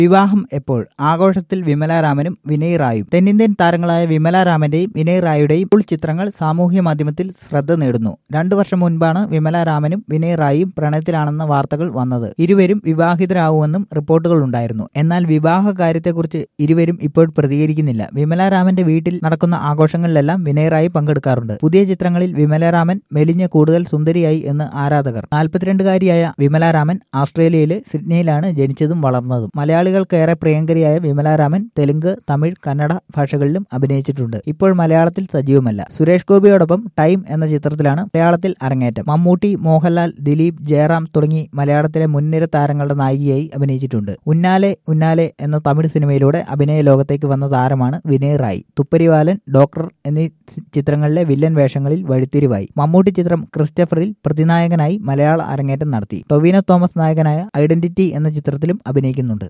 വിവാഹം എപ്പോൾ ആഘോഷത്തിൽ വിമല രാമനും വിനയ് റായും തെന്നിന്ത്യൻ താരങ്ങളായ വിമല രാമന്റെയും വിനയ് റായുടെയും ഫുൾ ചിത്രങ്ങൾ സാമൂഹ്യ മാധ്യമത്തിൽ ശ്രദ്ധ നേടുന്നു രണ്ടു വർഷം മുൻപാണ് വിമല രാമനും വിനയ് റായും പ്രണയത്തിലാണെന്ന വാർത്തകൾ വന്നത് ഇരുവരും വിവാഹിതരാകുമെന്നും റിപ്പോർട്ടുകൾ ഉണ്ടായിരുന്നു എന്നാൽ വിവാഹ കാര്യത്തെക്കുറിച്ച് ഇരുവരും ഇപ്പോൾ പ്രതികരിക്കുന്നില്ല വിമല രാമന്റെ വീട്ടിൽ നടക്കുന്ന ആഘോഷങ്ങളിലെല്ലാം വിനയ് റായി പങ്കെടുക്കാറുണ്ട് പുതിയ ചിത്രങ്ങളിൽ വിമല രാമൻ മെലിഞ്ഞ് കൂടുതൽ സുന്ദരിയായി എന്ന് ആരാധകർ നാൽപ്പത്തിരണ്ടുകാരിയായ വിമല രാമൻ ആസ്ട്രേലിയയിലെ സിഡ്നിയിലാണ് ജനിച്ചതും വളർന്നതും മലയാളികൾക്കേറെ പ്രിയങ്കരിയായ വിമലാരാമൻ തെലുങ്ക് തമിഴ് കന്നഡ ഭാഷകളിലും അഭിനയിച്ചിട്ടുണ്ട് ഇപ്പോൾ മലയാളത്തിൽ സജീവമല്ല സുരേഷ് ഗോപിയോടൊപ്പം ടൈം എന്ന ചിത്രത്തിലാണ് മലയാളത്തിൽ അരങ്ങേറ്റം മമ്മൂട്ടി മോഹൻലാൽ ദിലീപ് ജയറാം തുടങ്ങി മലയാളത്തിലെ മുൻനിര താരങ്ങളുടെ നായികയായി അഭിനയിച്ചിട്ടുണ്ട് ഉന്നാലെ ഉന്നാലെ എന്ന തമിഴ് സിനിമയിലൂടെ അഭിനയ ലോകത്തേക്ക് വന്ന താരമാണ് വിനയ് റായ് തുപ്പരിവാലൻ ഡോക്ടർ എന്നീ ചിത്രങ്ങളിലെ വില്ലൻ വേഷങ്ങളിൽ വഴിത്തിരിവായി മമ്മൂട്ടി ചിത്രം ക്രിസ്റ്റഫറിൽ പ്രതിനായകനായി മലയാള അരങ്ങേറ്റം നടത്തി ടൊവിനോ തോമസ് നായകനായ ഐഡന്റിറ്റി എന്ന ചിത്രത്തിലും അഭിനയിക്കുന്നുണ്ട്